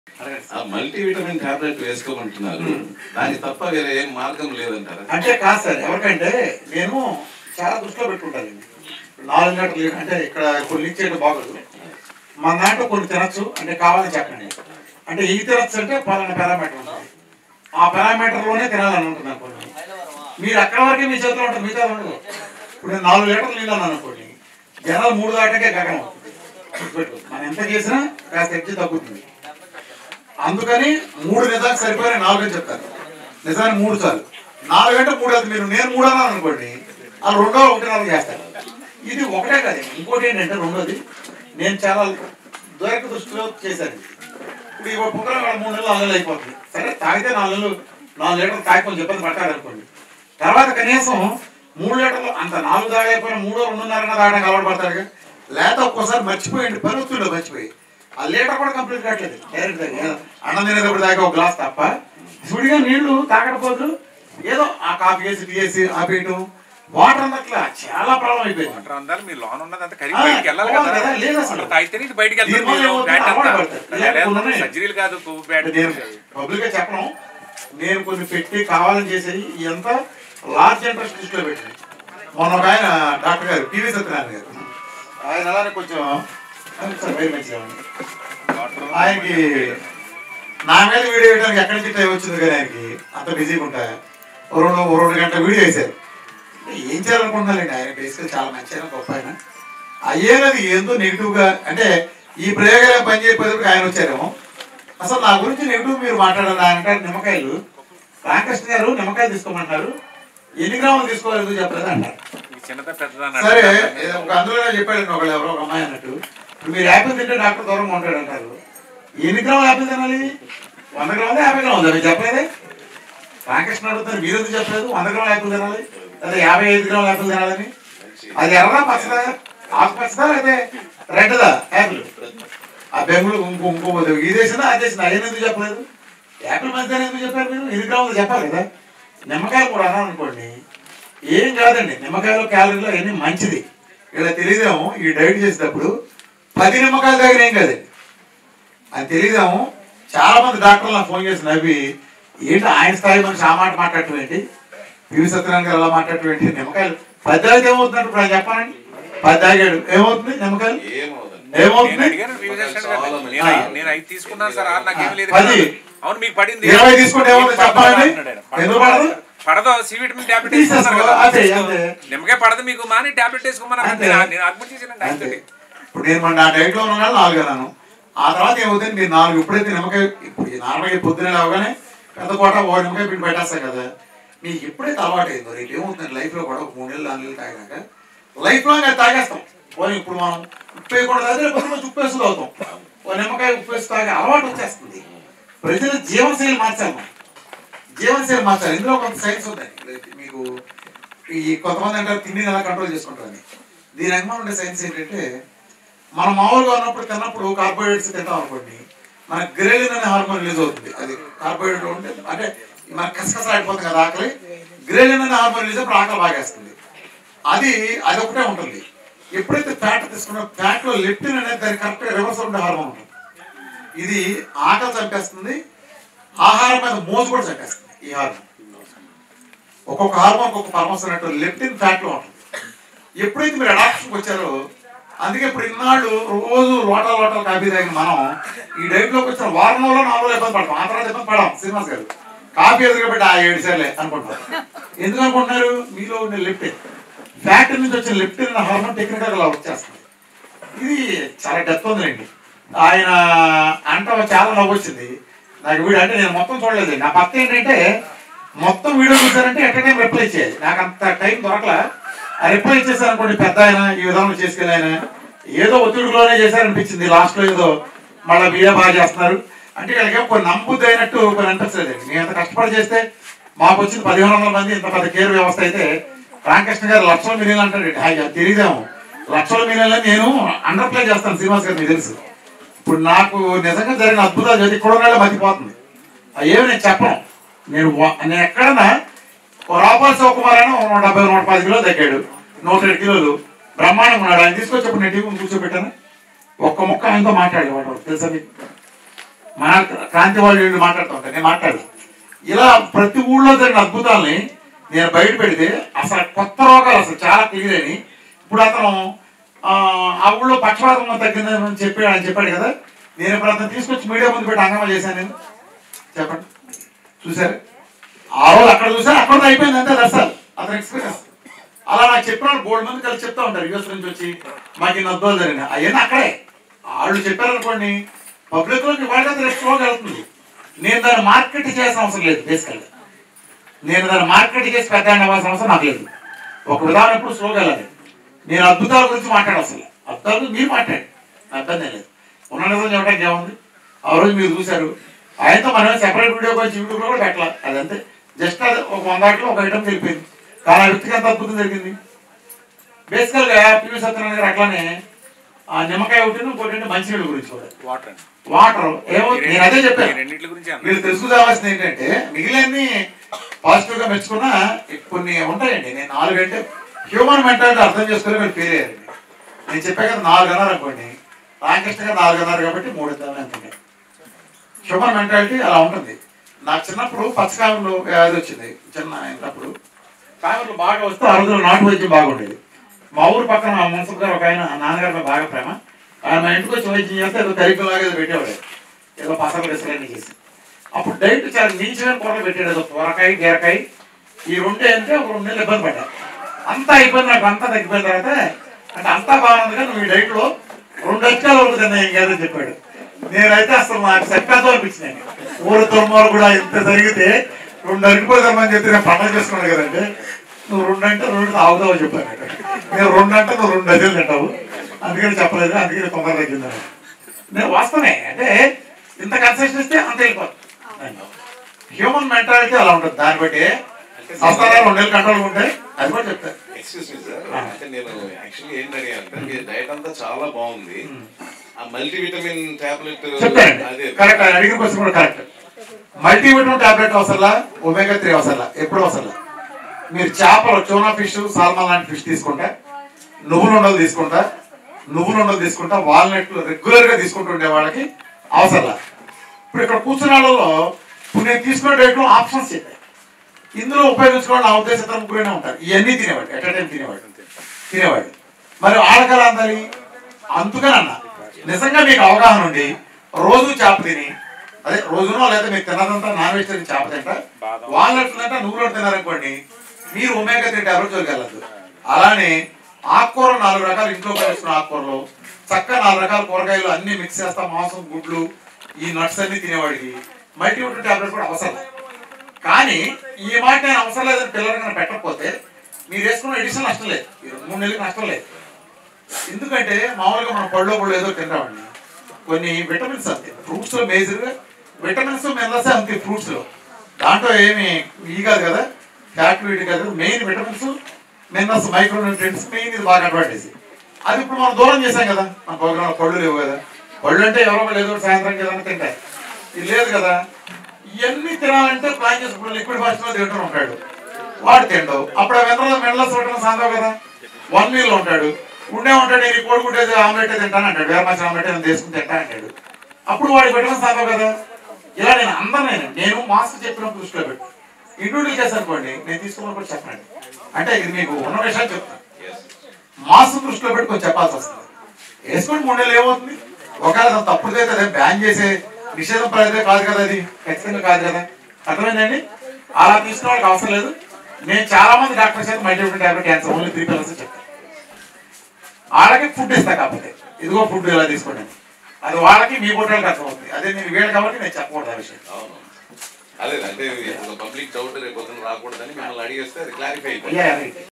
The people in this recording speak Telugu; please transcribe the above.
ఆ మల్టీవిటమిన్ టాబ్లెట్ వేసుకోమంటున్నారు దానికి తప్ప వేరే ఏం మార్గం లేదంటారా అంటే కాదు సార్ ఎవరికంటే నేను చాలా దృష్టిలో పెట్టుకుంటానండి నాలుగు గంటలు అంటే ఇక్కడ కొన్ని ఇచ్చేది బాగోదు మన దాంట్లో కొన్ని తినచ్చు అంటే కావాలని చెప్పండి అంటే ఈ తినచ్చు అంటే పలానా పారామీటర్ ఉంటుంది ఆ పారామీటర్లోనే తినాలని ఉంటుంది అనుకోండి మీరు అక్కడ వరకే మీ చేతిలో ఉంటుంది మిగతా ఉండదు ఇప్పుడు నేను నాలుగు లీటర్లు నీళ్ళు అన్నాను అనుకోండి జనాలు మూడు దాటకే గగనం అవుతుంది గుర్తుపెట్టు. మనం ఎంత చేసినా కాస్త ఎక్కి తగ్గుతుంది అందుకని మూడు నిజానికి సరిపోయిన నాలుగు అని చెప్తారు నిజానికి మూడు చాలు నాలుగు అంటే మూడు అది మీరు నేను మూడు అన్నాను అనుకోండి వాళ్ళు రెండో ఒకటి నాలుగు చేస్తారు ఇది ఒకటే కాదు ఇంకోటి ఏంటంటే రెండోది నేను చాలా దూరక దృష్టిలో చేశాను ఇది. ఇప్పుడు ఈ పుక్కల మూడు నెలలు నాలుగు నెలలు అయిపోతుంది సరే తాగితే నాలుగు నెలలు నాలుగు లీటర్లు తాగి కొంచెం ఇబ్బంది పట్టారు అనుకోండి తర్వాత కనీసం మూడు లీటర్లు అంత నాలుగు తాగైపోయినా మూడో రెండున్నర తాగడానికి అలవాటు పడతారు లేకపోతే ఒక్కోసారి మర్చిపోయండి పని వస్తుండే మర్చిపోయి ఆ లీటర్ కూడా కంప్లీట్ కావట్లేదు డైరెక్ట్ తాగి అన్నం తినేటప్పుడు తాగే ఒక గ్లాస్ తప్ప సుడిగా నీళ్లు తాగకపోదు ఏదో ఆ కాఫీ వేసి టీ వేసి ఆపేయటం వాటర్ అందట్లా చాలా ప్రాబ్లం అయిపోయింది వాటర్ అందాలి మీ లోన్ ఉన్నదంతా కరిగి ఆ, బయటికి వెళ్ళాలి అవును కదా కదా, లేదు అసలు. తాగితేనే ఇది బయటికి వెళ్తుంది దీనివల్ల మీరు ఏమవుతుంది? బ్యాట్ అలవాటు అంతా. పడతారు. లేదు, లేకపోతే సర్జరీలు కాదు కొవ్వు బ్యాట్ అంటే నేను పబ్లిక్ గా చెప్పను నేను కొన్ని పెట్టి కావాలని చేసేది ఎంత లార్జ్ ఇంట్రెస్ట్ లిస్ట్ లో పెట్టింది మొన్న ఒక ఆయన డాక్టర్ గారు టీవీ సత్యనారాయణ గారు ఆయన అలానే కొంచెం సార్ వెరీ మంచిగా ఉంది. ఆయనకి నా మీద వీడియో వేయడానికి ఎక్కడి నుంచి టైం వచ్చింది కానీ ఆయనకి అంత బిజీగా ఉంటా ఓ రెండు ఓ రెండు గంటల వీడియో వేశారు అంటే ఏం చేయాలనుకుంటున్నారండి ఆయన బేసికల్ చాలా మంచి ఆయన గొప్ప ఆయన అయ్యేది ఏందో నెగిటివ్ గా అంటే ఈ ప్రయోగాలు పని చేయకపోతే ఆయన వచ్చారేమో అసలు నా గురించి నెగిటివ్ మీరు మాట్లాడారు ఆయన అంటారు నిమ్మకాయలు రామకృష్ణ గారు నిమ్మకాయలు తీసుకోమంటారు ఎన్ని గ్రాములు తీసుకోవాలి ఎందుకు చెప్పలేదు అంటారు చిన్నదా పెద్దదా సరే ఏదో ఒక అందులో చెప్పాడు ఒకళ్ళు ఎవరో ఒక అమ్మాయి అన్నట్టు ఇప్పుడు మీరు యాపిల్ తింటే డాక్టర్ దూరంగా ఉంటాడు అంటారు ఎన్ని గ్రాములు యాపిల్ తినాలి వంద గ్రాములు యాభై గ్రాములు మీరు చెప్పలేదే రామకృష్ణ అడుగుతారు మీరు ఎందుకు చెప్పలేదు వంద గ్రాములు యాపిల్ తినాలి లేదా యాభై ఐదు గ్రాములు యాపిల్ తినాలని అది ఎర్రదా పచ్చదా ఆకుపచ్చదా లేదా రెడ్దా యాపిల్ ఆ బెంగుళూరు ఇంకో ఇంకో ఇది వేసిందా అది వేసిందా ఆయన ఎందుకు చెప్పలేదు యాపిల్ మంచిదని ఎందుకు చెప్పారు మీరు ఎన్ని గ్రాములు చెప్పాలి కదా నిమ్మకాయ కూడా అన్నాను అనుకోండి ఏం కాదండి నిమ్మకాయలో క్యాలరీలో అవన్నీ మంచిది ఇలా తెలియదేమో ఈ డైట్ చేసేటప్పుడు పది నిమ్మకాయలు తాగిన ఏం కాదండి అని తెలియదేమో చాలా మంది డాక్టర్లు నాకు ఫోన్ చేసి నవ్వి ఏంటి ఆయన స్థాయి మనిషి ఆ మాట మాట్లాడటం ఏంటి పివి సత్యనారాయణ గారు అలా మాట్లాడటం ఏంటి నిమ్మకాయలు పది తాగితే ఏమవుతుందంటే ఇప్పుడు ఆయన చెప్పానండి పది తాగాడు ఏమవుతుంది నిమ్మకాయలు ఏమవుతుంది నేను ఏమవుతుంది అడిగాను రివిజన్ చాలా నేను మంది. ఐ- నేను ఐదు తీసుకున్నాను సార్ ఆరు నాకేం లేదు పది. కదా. అవును మీకు పడింది ఇరవై తీసుకుంటే ఏమవుతుంది మీకు పడదు చెప్పాలండి? అన్నాడు ఆయన. ఎందుకు పడదు? పడదు సి విటమిన్ టాబ్లెట్ తీసేసుకో, వేసుకున్నారు కదా అంతే, అంతే. నిమ్మకాయ పడదు మీకు మాని టాబ్లెట్ వేసుకోమని అంతే. నేను నేను అడ్మిట్ చేసానండి అంతే ఆయనతోటి. ఇప్పుడు నేను మన నా డైట్ లో ఉన్నాను నాలుగు అన్నాను ఆ తర్వాత ఏమవుతుంది మీరు నాలుగు ఎప్పుడైతే నిమ్మకాయ ఇప్పుడు ఈ నార్మల్గా పొద్దున లేవగానే పెద్ద కోట ఓ నిమ్మకాయ పిండి పెట్టేస్తాం కదా మీకు ఎప్పుడైతే అలవాటు అయిందో రేపు ఏమవుతుంది లైఫ్ లో కూడా ఒక మూడు నెలలు నాలుగు నెలలు తాగినాక లైఫ్ లాంగ్ అది తాగేస్తాం పోనీ ఇప్పుడు మనం ఉప్పు వేయకూడదు అదే రేపు పొద్దున్న ఉప్పు వేసుకు తాగుతాం ఓ నిమ్మకాయ ఉప్పు వేసి తాగే అలవాటు వచ్చేస్తుంది ప్రజల జీవనశైలి మార్చాలి మనం జీవనశైలి మార్చాలి ఇందులో కొంత సైన్స్ ఉందండి మీకు ఈ కొంతమంది అంటారు తిండిని ఎలా కంట్రోల్ చేసుకుంటారని దీని వెనక ఉండే సైన్స్ ఏంటంటే మనం మామూలుగా ఉన్నప్పుడు తిన్నప్పుడు కార్బోహైడ్రేట్స్ తింటాం అనుకోండి మన గ్రేలిన్ అనే హార్మోన్ రిలీజ్ అవుతుంది అది కార్బోహైడ్రేట్ ఉంటే అంటే మన కసకస ఆడిపోతుంది కదా ఆకలి గ్రేలిన్ అనే హార్మోన్ రిలీజ్ అప్పుడు ఆకలి బాగేస్తుంది అది అది ఒకటే ఉంటుంది ఎప్పుడైతే ఫ్యాట్ తీసుకున్న ఫ్యాట్ లో లెప్టిన్ అనేది దాని కరెక్ట్ రివర్స్ ఉండే హార్మోన్ ఉంటుంది ఇది ఆకలి చంపేస్తుంది ఆహారం మీద మోజు కూడా చంపేస్తుంది ఈ హార్మోన్ ఒక్కొక్క హార్మోన్ ఒక్కొక్క పరమస్ అన్నట్టు లెప్టిన్ ఫ్యాట్ లో ఉంటుంది ఎప్పుడైతే మీరు అడాప్షన్కి వచ్చారో అందుకే ఇప్పుడు ఇన్నాళ్ళు రోజు లోటా లోటా కాఫీ తాగిన మనం ఈ డైట్ లోకి వచ్చిన వారం రోజులు నాలుగు రోజులు ఇబ్బంది పడతాం ఆ తర్వాత ఇబ్బంది పడాం శ్రీనివాస్ గారు కాఫీ ఎదురుగా ఆ ఏడు సార్లే అనుకుంటారు ఎందుకు అనుకుంటున్నారు మీలో ఉండే లెప్టిన్ ఫ్యాట్ నుంచి వచ్చిన లెప్టిన్ అనే హార్మోన్ టెక్నికల్ అలా వచ్చేస్తుంది ఇది చాలా డెత్ ఉందండి ఆయన అంట చాలా నవ్వు వచ్చింది నాకు వీడియో అంటే నేను మొత్తం చూడలేదు నా పక్క ఏంటంటే మొత్తం వీడియో చూసారంటే ఎట్ టైం రిప్లై చేయాలి నాకు అంత టైం దొరకలా ఆ రిప్లై చేశారు అనుకోండి పెద్ద ఆయన ఈ విధానం చేసుకెళ్ళి ఆయన ఏదో ఒత్తిడిలోనే చేశారనిపించింది లాస్ట్ లో ఏదో మళ్ళీ మీరే బాగా చేస్తున్నారు అంటే వీళ్ళకేమో కొన్ని నమ్ముద్ది అయినట్టు కొన్ని అనిపించలేదు నేను ఎంత కష్టపడి చేస్తే మాకు వచ్చిన పదిహేను వందల మంది ఇంత పెద్ద కేర్ వ్యవస్థ అయితే రామకృష్ణ గారు లక్షల మిలియన్లు అంటాడు హాయ్ తెలియదేమో లక్షల మిలియన్లు నేను అండర్ ప్లే చేస్తాను శ్రీనివాస్ గారు మీకు తెలుసు ఇప్పుడు నాకు నిజంగా జరిగిన అద్భుతాలు చదివి ఇక్కడ ఉన్న మర్చిపోతుంది అయ్యేవి నేను చెప్పను నేను వ- నేను ఎక్కడన్నా ఓ రాపాల శివకుమార్ అని ఓ నూట డెబ్బై నూట పది కిలోలు తగ్గాడు నూట ఏడు కిలోలు బ్రహ్మాండం ఉన్నాడు ఆయన తీసుకొచ్చి ఇప్పుడు నేను టీవీ ముందు కూర్చోబెట్టాను ఒక్క ముక్క ఆయనతో మాట్లాడేవాడు తెలుసా మీకు మన క్రాంతి వాళ్ళు వీళ్ళు మాట్లాడుతూ ఉంటారు నేను మాట్లాడు ఇలా ప్రతి ఊళ్ళో జరిగిన అద్భుతాలని నేను బయట పెడితే అసలు కొత్త రోగాలు అసలు చాలా క్లియర్ అని ఇప్పుడు అతను ఆ, ఆ ఊళ్ళో పక్షపాతం తగ్గిందని చెప్పాడు అని చెప్పాడు కదా నేను ఇప్పుడు అతను తీసుకొచ్చి మీడియా ముందు పెట్టి హంగామా చేశాను నేను చెప్పండి చూసారు ఆ రోజు అక్కడ చూసారు అక్కడ అయిపోయింది అంతే దర్శనం అతని ఎక్స్పీరియన్స్ అలా నాకు చెప్పిన వాళ్ళు గోల్డ్ మంది కలిసి చెప్తా ఉంటారు యూఎస్ నుంచి వచ్చి మాకు ఇన్ని అద్భుతాలు జరిగినాయి అవన్నీ అక్కడే వాళ్ళు చెప్పారనుకోండి పబ్లిక్ లోకి వాళ్ళకి రేపు స్లోగా వెళ్తుంది నేను దాన్ని మార్కెట్ చేయాల్సిన అవసరం లేదు బేసికల్గా నేను దాన్ని మార్కెట్ చేసి పెద్ద అవ్వాల్సిన అవసరం నాకు లేదు ఒక విధానం ఎప్పుడు స్లోగా వెళ్ళాలి నేను అద్భుతాల గురించి మాట్లాడాలి అసలు అద్భుతాల గురించి మీరు మాట్లాడి నా ఇబ్బంది ఏం లేదు ఉన్న నిజం చెప్పడానికి ఏముంది ఆ రోజు మీరు చూశారు ఆయనతో మనం సెపరేట్ వీడియో గురించి యూట్యూబ్లో కూడా పెట్టాలి అదంతే జస్ట్ అది ఒక వంద వాటిలో ఒక ఐటమ్ తెలిపింది కానీ ఆ వ్యక్తికి ఎంత అద్భుతం జరిగింది బేసికల్గా పివి సత్యనారాయణ గారు అట్లానే ఆ నిమ్మకాయ ఒకటి ఇంకోటి అంటే మంచినీళ్ళ గురించి కూడా వాటర్ అండి వాటర్ ఏమో నేను అదే ఈ చెప్పాను రెండింటి గురించి అన్న మీరు తెలుసుకోవాల్సింది ఏంటంటే మిగిలినన్ని పాజిటివ్ గా మెచ్చుకున్నా కొన్ని ఉంటాయండి నేను నాలుగు అంటే హ్యూమన్ మెంటాలిటీ అర్థం చేసుకుని మీరు ఫీల్ అయ్యారండి నేను చెప్పా కదా నాలుగు అన్నారు అనుకోండి రామకృష్ణ గారు నాలుగు అన్నారు కాబట్టి మూడు ఇద్దామని అనుకున్నాను హ్యూమన్ మెంటాలిటీ అలా ఉంటుంది నాకు చిన్నప్పుడు పచ్చకాలంలో వ్యాధి వచ్చింది చిన్న అయినప్పుడు కాలంలో బాగా వస్తే ఆ రోజుల్లో నాటు వైద్యం బాగుండేది మా ఊరు పక్కన మా మున్సిపల్ గారు ఒక ఆయన నాన్నగారు మీద బాగా ప్రేమ ఆయన మా ఇంటికి వచ్చి వైద్యం చేస్తే ఏదో కరికలాగా ఏదో పెట్టేవాడు ఏదో పసలు రెస్టారెంట్ చేసి అప్పుడు డైట్ చాలా నీచమైన కూరలు పెట్టాడు ఏదో కూరకాయ బీరకాయ ఈ రెండే అంటే ఒక రెండు నెలలు ఇబ్బంది పడ్డా అంతా అయిపోయింది నాకు అంతా తగ్గిపోయిన తర్వాత అంటే అంతా బాగుంది కానీ నువ్వు ఈ డైట్లో రెండు అక్షరాల వరకు తిన్నా ఏం కాదని చెప్పాడు నేనైతే అసలు నాకు చెప్పేద్దాం అనిపించింది ఊరు తొమ్మిది కూడా ఇంత జరిగితే రెండు అరిగిపోదామని చెప్పి నేను పండగ చేసుకున్నాను కదంటే నువ్వు రెండు అంటే రెండు తాగుతావు చెప్పాను నేను రెండు అంటే నువ్వు రెండు డజన్లు తింటావు అందుకని చెప్పలేదు అందుకని తొందర తగ్గిందని నేను వాస్తవమే అంటే ఇంత కన్సెషన్ ఇస్తే అంత వెళ్ళిపోతుంది హ్యూమన్ మెంటాలిటీ అలా ఉంటుంది దాన్ని బట్టి సంస్థలు రెండు నెలలు కంట్రోల్ ఉంటాయి అది కూడా చెప్తారు ఎక్స్క్యూజ్ మీ సార్ అంటే నేను యాక్చువల్లీ ఏంటి అడిగానంటే మీ డైట్ అంతా చాలా బాగుంది ఆ మల్టీవిటమిన్ టాబ్లెట్ చెప్తారండి అదే కరెక్ట్ ఆయన అడిగిన క్వశ్చన్ కూడా కరెక్ట్ మల్టీవిటమిన్ టాబ్లెట్ అవసరంలా ఒమేగా త్రీ అవసరంలా ఎప్పుడు అవసరంలా మీరు చేపలు చోనా ఫిష్ సాల్మన్ లాంటి ఫిష్ తీసుకుంటా నువ్వులు ఉండలు తీసుకుంటా నువ్వులు ఉండలు తీసుకుంటా వాల్నట్లు రెగ్యులర్ గా తీసుకుంటుండే వాళ్ళకి అవసరంలా ఇప్పుడు ఇక్కడ కూర్చున్న వాళ్ళలో ఇప్పుడు నేను తీసుకునే డేట్లో ఆప్షన్స్ చెప్పాయి ఇందులో ఉపయోగించుకోవాలి నా ఉద్దేశం ముగ్గురునే ఉంటారు ఇవన్నీ తినేవాడు ఎట్ టైం తినేవాడు తినేవాడు మరి ఆడకలా అందాలి అందుకని అన్న నిజంగా మీకు అవగాహన ఉండి రోజు చేప తిని అదే రోజునో లేదా మీరు తిన్నదంతా నాన్ వెజిటేరియన్ చేప తింటా వాళ్ళట్లు తింటా నువ్వులో తిన్నారనుకోండి మీరు ఒమేగా తింటే ఎవరు వెళ్ళదు అలానే ఆకుకూర నాలుగు రకాలు ఇంట్లో పండించిన ఆకుకూరలు చక్కగా నాలుగు రకాల కూరగాయలు అన్ని మిక్స్ చేస్తా మాంసం గుడ్లు ఈ నట్స్ అన్ని తినేవాడికి మల్టీవిటమిన్ టాబ్లెట్ కూడా అవసరం లేదు. కానీ ఈ మాట నేను అవసరం లేదని పిల్లలకి కనుక పెట్టకపోతే మీరు వేసుకున్న ఎడిషన్ నష్టం లేదు ఈ రెండు మూడు నెలలకు నష్టం లేదు ఎందుకంటే మామూలుగా మనం పళ్ళు పళ్ళు ఏదో తింటామండి కొన్ని విటమిన్స్ అంతే ఫ్రూట్స్ లో మేజర్ విటమిన్స్ మినరల్స్ అంతే ఫ్రూట్స్ లో దాంట్లో ఏమి ఈ కాదు కదా ఫ్యాట్ వీటి కాదు main vitamins minerals micro nutrients main ఇది బాగా అడ్వాంటేజ్ అది ఇప్పుడు మనం దూరం చేసాం కదా మన ప్రోగ్రామ్ పళ్ళు లేవు కదా పళ్ళు అంటే ఎవరో ఒకళ్ళు ఏదో ఒకటి సాయంత్రం కదా తింటాయి ఇది లేదు కదా ఇవన్నీ తినాలంటే ప్లాన్ చేసుకుంటే లిక్విడ్ ఫాస్ట్ లో తింటూ ఉంటాడు వాడు తిండవు అప్పుడు ఆ వెనకాల మెడలస్ ఒకటి సాందావు కదా వన్ మీల్ ఉంటాడు ఉండే ఉంటాడు నేను కోడిగుడ్డేది ఆమ్లెట్ తింటాను అంటాడు వేరే మంచి ఆమ్లెట్ ఏదైనా తీసుకుని తింటా అంటాడు అప్పుడు వాడికి పెట్టడం సాందావు కదా ఇలా నేను అందరినీ నేను మాస్క్ చెప్పినప్పుడు దృష్టిలో పెట్టు ఇండివిజువల్ కేసు అనుకోండి నేను తీసుకున్నప్పుడు చెప్పండి అంటే ఇది మీకు ఉన్న విషయాలు చెప్తాను మాస్క్ దృష్టిలో పెట్టి కొంచెం చెప్పాల్సి వస్తుంది వేసుకొని మూడు నెలలు ఏమవుతుంది ఒకవేళ అది తప్పుడుదైతే అదే బ్యాన్ చేసే నిషేధం ప్రజలే కాదు కదా అది ఖచ్చితంగా కాదు కదా అర్థమైందండి అలా తీసుకున్న వాళ్ళకి అవసరం లేదు నేను చాలా మంది డాక్టర్స్ అయితే multivitamin tablet cancer only three pillars చెప్తాను వాళ్ళకి ఫుడ్ ఇస్తా కాకపోతే ఇదిగో ఫుడ్ ఇలా తీసుకోండి అది వాళ్ళకి మీ పొట్టాలకు అర్థమవుతుంది అదే నేను వీళ్ళు కాబట్టి నేను చెప్పకూడదు ఆ విషయం అవును అదే అంటే పబ్లిక్ డౌట్ రేపు పొద్దున రాకూడదని మిమ్మల్ని అడిగేస్తే అది క్లారిఫై అయిపోయింది Yeah, right.